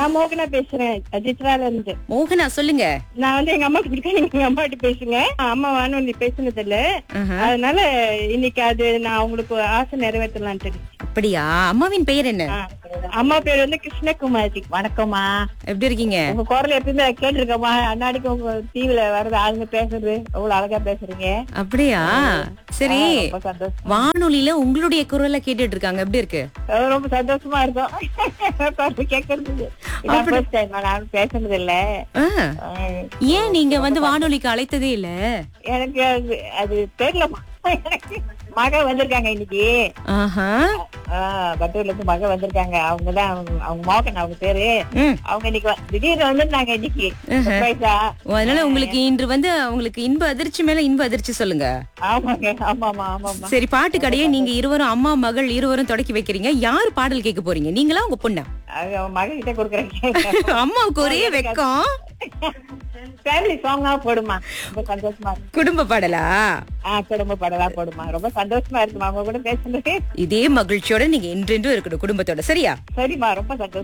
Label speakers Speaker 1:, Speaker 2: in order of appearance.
Speaker 1: நான் மோகனா பேசுறேன் சித்ரால இருந்து
Speaker 2: மோகனா சொல்லுங்க
Speaker 1: நான் வந்து எங்க அம்மா கிட்ட நீங்க எங்க அம்மா கிட்ட பேசுங்க அம்மா வானொலி பேசுனது இல்ல
Speaker 2: ஆஹா.
Speaker 1: அதனால இன்னைக்கு அது நான் உங்களுக்கு ஆசை நிறைவேற்றலான்ட்டு
Speaker 2: அப்படியா அம்மாவின் பெயர் என்ன
Speaker 1: ஆ. அம்மா பேர் வந்து கிருஷ்ணகுமாரி வணக்கம்மா
Speaker 2: எப்படி இருக்கீங்க
Speaker 1: உங்க குரல் எப்பயுமே கேட்டிருக்கோமா அன்னாடிக்கு உங்க டிவில வர்றது ஆளுங்க பேசுறது அவ்வளவு அழகா பேசுறீங்க
Speaker 2: அப்படியா சரி
Speaker 1: ஆ, ரொம்ப சந்தோஷம்
Speaker 2: வானொலியில உங்களுடைய குரலை கேட்டுட்டு இருக்காங்க எப்படி இருக்கு
Speaker 1: அஹ் ரொம்ப சந்தோஷமா இருக்கும் கேக்குறது இதான் first time நான் பேசுனது இல்ல
Speaker 2: ஆ,
Speaker 1: அஹ்
Speaker 2: ஏன் நீங்க வந்து வானொலிக்கு அழைத்ததே இல்ல
Speaker 1: எனக்கு அது அது தெரியலமா எனக்கு மக வந்திருக்காங்க இன்னைக்கு
Speaker 2: ஆஹா
Speaker 1: ஆஹ் பட்டூர்ல இருந்து மக வந்திருக்காங்க அவங்கதான் அவங்க அவங்க மோகன் அவங்க பேரு
Speaker 2: ம்.
Speaker 1: அவங்க இன்னைக்கு வ- திடீர்னு வந்திருந்தாங்க இன்னைக்கு surprise-ஆ.
Speaker 2: ஓ, அதனால உங்களுக்கு இன்று வந்து உங்களுக்கு இன்ப அதிர்ச்சி மேல இன்ப அதிர்ச்சி சொல்லுங்க
Speaker 1: ஆமாங்க ஆமாமா ஆமாமா
Speaker 2: சரி பாட்டு கடையை நீங்க இருவரும் அம்மா மகள் இருவரும் தொடக்கி வைக்கிறீங்க யாரு பாடல் கேட்க போறீங்க நீங்களா உங்க பொண்ணா
Speaker 1: அது அவங்க மக கிட்ட கொடுக்குறேன்
Speaker 2: அம்மாவுக்கு ஒரே வெக்கம்
Speaker 1: ஃபேமிலி சாங்கா போடுமா ரொம்ப சந்தோஷமா இருக்கு
Speaker 2: குடும்ப பாடலா
Speaker 1: ஆஹ் குடும்ப படலா போடுமா ரொம்ப சந்தோஷமா இருக்குமா அவங்க கூட பேசுனது
Speaker 2: இதே மகிழ்ச்சியோட நீங்க என்றென்றும் இருக்கணும் குடும்பத்தோட சரியா
Speaker 1: சரிம்மா ரொம்ப சந்தோஷம்